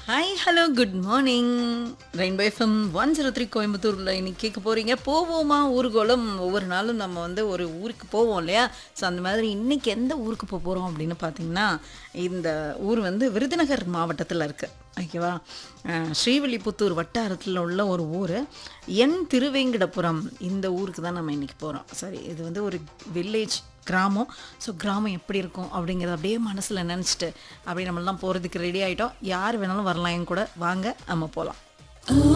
hi hello good morning Rainbow F M one zero three கோயம்புத்தூரில் இன்னைக்கு கேட்க போகிறீங்க போவோமா ஊர்கோலம் ஒவ்வொரு நாளும் நம்ம வந்து ஒரு ஊருக்கு போவோம் இல்லையா ஸோ அந்த மாதிரி இன்னைக்கு எந்த ஊருக்கு போக போகிறோம் அப்படின்னு பார்த்தீங்கன்னா இந்த ஊர் வந்து விருதுநகர் மாவட்டத்தில் இருக்குது ஓகேவா அஹ் ஸ்ரீவில்லிபுத்தூர் வட்டாரத்தில் உள்ள ஒரு ஊர் என் திருவேங்கடபுரம் இந்த ஊருக்கு தான் நம்ம இன்னைக்கு போகிறோம் சரி இது வந்து ஒரு வில்லேஜ் கிராமம் ஸோ கிராமம் எப்படி இருக்கும் அப்படிங்கிறத அப்படியே மனசில் நினச்சிட்டு அப்படியே நம்மளாம் போகிறதுக்கு ரெடி ஆகிட்டோம் யார் வேணாலும் வரலாம் என் கூட வாங்க நம்ம போகலாம்